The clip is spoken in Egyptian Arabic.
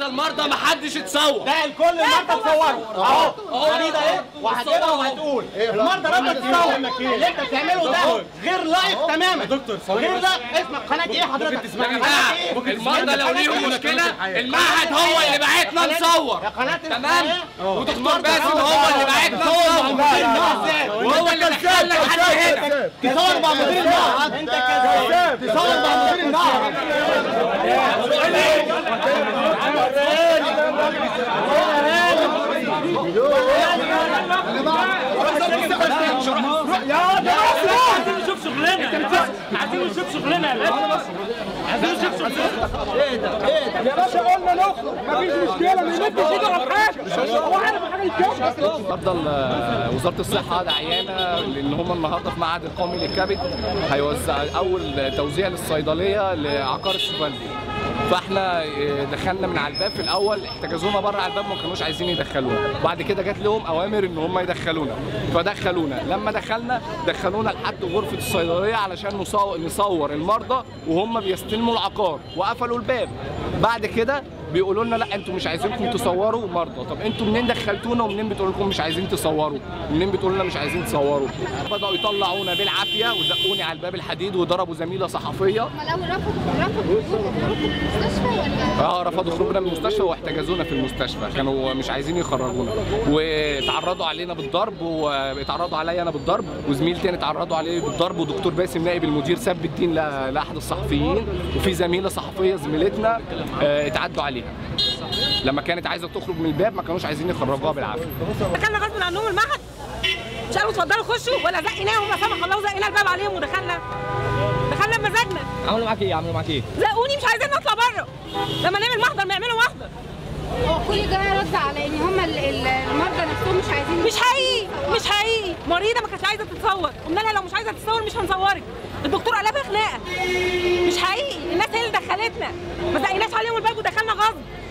المرضى ما حدش يتصور ده الكل المرضى تصوروا اهو فريده ايه وهتبقى وهتقول المرضى لما تتصور اللي انت بتعمله ده غير لايف تماما دكتور غير ده اسمك قناه ايه حضرتك يا جماعه المرضى لو ليهم مشكله المعهد هو اللي بعتنا نصور يا قناه تمام ودكتور باسم هو اللي بعتنا نصور وهو اللي دخلنا لحد هنا تصور مع مدير المعهد انت كذاب تصور مع مدير المعهد عايزين نشوف شغلنا عايزين نشوف شغلنا يا باشا عايزين نشوف شغلنا يا باشا قلنا نخرج مفيش مشكله ما نمدش ايده في حاجه هو عارف حاجه يتكلم تفضل آه، وزاره الصحه دعيانه لان هم النهارده في معهد القومي للكبد هيوزع اول توزيع للصيدليه لعقار الشوفالدي فاحنا آه، دخلنا من على الباب في الاول احتجزونا بره على الباب ما كانوش عايزين يدخلونا بعد كده جات لهم اوامر ان هم يدخلونا فدخلونا لما دخلنا دخلونا لحد غرفه الصيدليه علشان نصور, نصور المرضى وهم بيستلموا العقار وقفلوا الباب بعد كده بيقولوا لنا لا انتوا مش عايزينكم تصوروا مرضى طب انتوا منين دخلتونا ومنين بتقولوا لكم مش عايزين تصوروا منين بتقولوا لنا مش عايزين تصوروا بداوا يطلعونا بالعافيه وزقوني على الباب الحديد وضربوا زميله صحفيه هم الاول رفضوا رفضوا خروجنا في المستشفى ولا اه رفضوا خروجنا من المستشفى واحتجزونا في المستشفى كانوا مش عايزين يخرجونا واتعرضوا علينا بالضرب واتعرضوا عليا انا بالضرب وزميل تاني اتعرضوا عليه بالضرب ودكتور باسم نائب المدير سب الدين ل- لاحد الصحفيين وفي زميله صحفيه زميلتنا آه، اتعدوا عليها لما كانت عايزه تخرج من الباب ما كانوش عايزين يخرجوها بالعافيه دخلنا غصب عنهم المعهد مش قالوا اتفضلوا خشوا ولا زقناهم لا سمح الله وزقنا الباب عليهم ودخلنا دخلنا بمزاجنا عملوا معاك ايه عملوا معاك ايه زقوني مش عايزين نطلع بره لما نعمل محضر ما يعملوا محضر هو كل ده رد على ان هم ال- ال- المرضى نفسهم مش عايزين مش حقيقي مش حقيقي مريضه ما كانتش عايزه تتصور قلنا لها لو مش عايزه تتصور مش هنصورك الدكتور قلبها خناقه مش حقيقي الناس هي اللي دخلتنا ما زقناش عليهم الباب ودخلنا غصب